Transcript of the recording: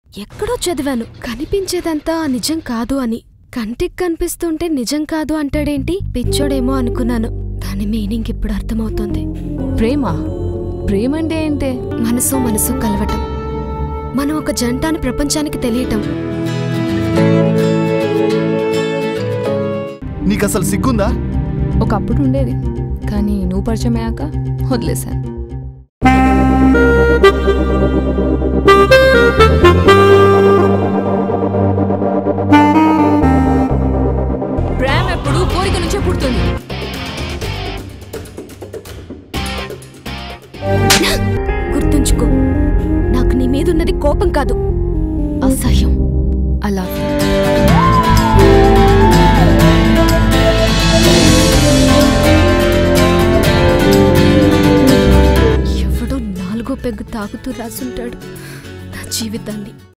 ఎక్కడో చదివాను కనిపించేదంతా నిజం కాదు అని కంటికి కనిపిస్తుంటే నిజం కాదు అంటాడేంటి పిచ్చోడేమో అనుకున్నాను దాని మీనింగ్ ఇప్పుడు అర్థమవుతోంది ప్రేమ ప్రేమ అంటే ఏంటే మనసు మనసు కలవటం మనం ఒక జంట అని ప్రపంచానికి తెలియటం నీకు అసలు సిగ్గుందా ఒకప్పుడు ఉండేది కానీ నువ్వు పరిచయం అయ్యాక వదిలేశాను ప్రేమ ఎప్పుడు కోరిక నుంచే పుడుతుంది గుర్తుంచుకో నాకు నీ మీదున్నది కోపం కాదు అసహ్యం అలా ఎవడో నాలుగో పెగ్గు తాగుతూ రాసుంటాడు నా జీవితాన్ని